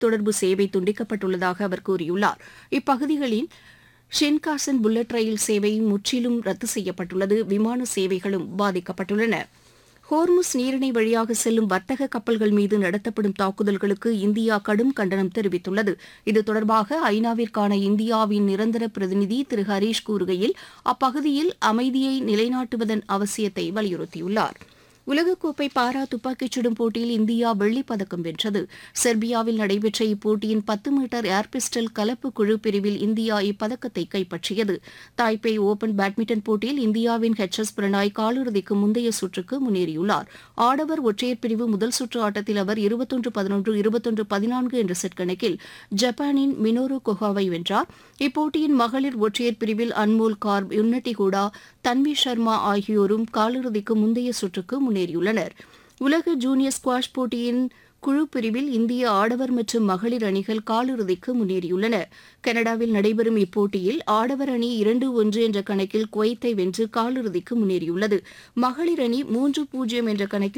தொடர்பு சேவை துண்டிக்கப்பட்டுள்ளதாக அவர் கூறியுள்ளார் இப்பகுதிகளில் ஷின்காசன் புல்லட் ரயில் சேவை முற்றிலும் ரத்து செய்யப்பட்டுள்ளது விமான சேவைகளும் பாதிக்கப்பட்டுள்ளன ஹோர்முஸ் நீரிணை வழியாக செல்லும் வர்த்தக கப்பல்கள் மீது நடத்தப்படும் தாக்குதல்களுக்கு இந்தியா கடும் கண்டனம் தெரிவித்துள்ளது இது தொடர்பாக ஐநாவிற்கான இந்தியாவின் நிரந்தர பிரதிநிதி திரு ஹரீஷ் கூறுகையில் அப்பகுதியில் அமைதியை நிலைநாட்டுவதன் அவசியத்தை வலியுறுத்தியுள்ளார் உலகக்கோப்பை பாரா துப்பாக்கிச் சுடும் போட்டியில் இந்தியா வெள்ளிப் பதக்கம் வென்றது செர்பியாவில் நடைபெற்ற இப்போட்டியின் பத்து மீட்டர் ஏர் பிஸ்டல் கலப்பு குழு பிரிவில் இந்தியா இப்பதக்கத்தை கைப்பற்றியது தாய்பே ஓபன் பேட்மிண்டன் போட்டியில் இந்தியாவின் ஹெச் எஸ் பிரணாய் காலிறுதிக்கு முந்தைய சுற்றுக்கு முன்னேறியுள்ளார் ஆடவர் ஒற்றையர் பிரிவு முதல் சுற்று ஆட்டத்தில் அவர் இருபத்தொன்று பதினொன்று இருபத்தொன்று பதினான்கு என்ற செட் கணக்கில் ஜப்பானின் மினோரு கொஹாவை வென்றார் இப்போட்டியின் மகளிர் ஒற்றையர் பிரிவில் அன்மோல் கார்ப் யுன்னட்டி ஹூடா தன்வி சர்மா ஆகியோரும் காலிறுதிக்கு முந்தைய சுற்றுக்கு முன்னேறியுள்ளனர் உலக ஜூனியர் ஸ்குவாஷ் போட்டியின் குழு பிரிவில் இந்திய ஆடவர் மற்றும் மகளிர் அணிகள் காலிறுதிக்கு முன்னேறியுள்ளன கனடாவில் நடைபெறும் இப்போட்டியில் ஆடவர் அணி இரண்டு ஒன்று என்ற கணக்கில் குவைத்தை வென்று காலிறுதிக்கு முன்னேறியுள்ளது மகளிர் அணி மூன்று பூஜ்ஜியம் என்ற கணக்கில்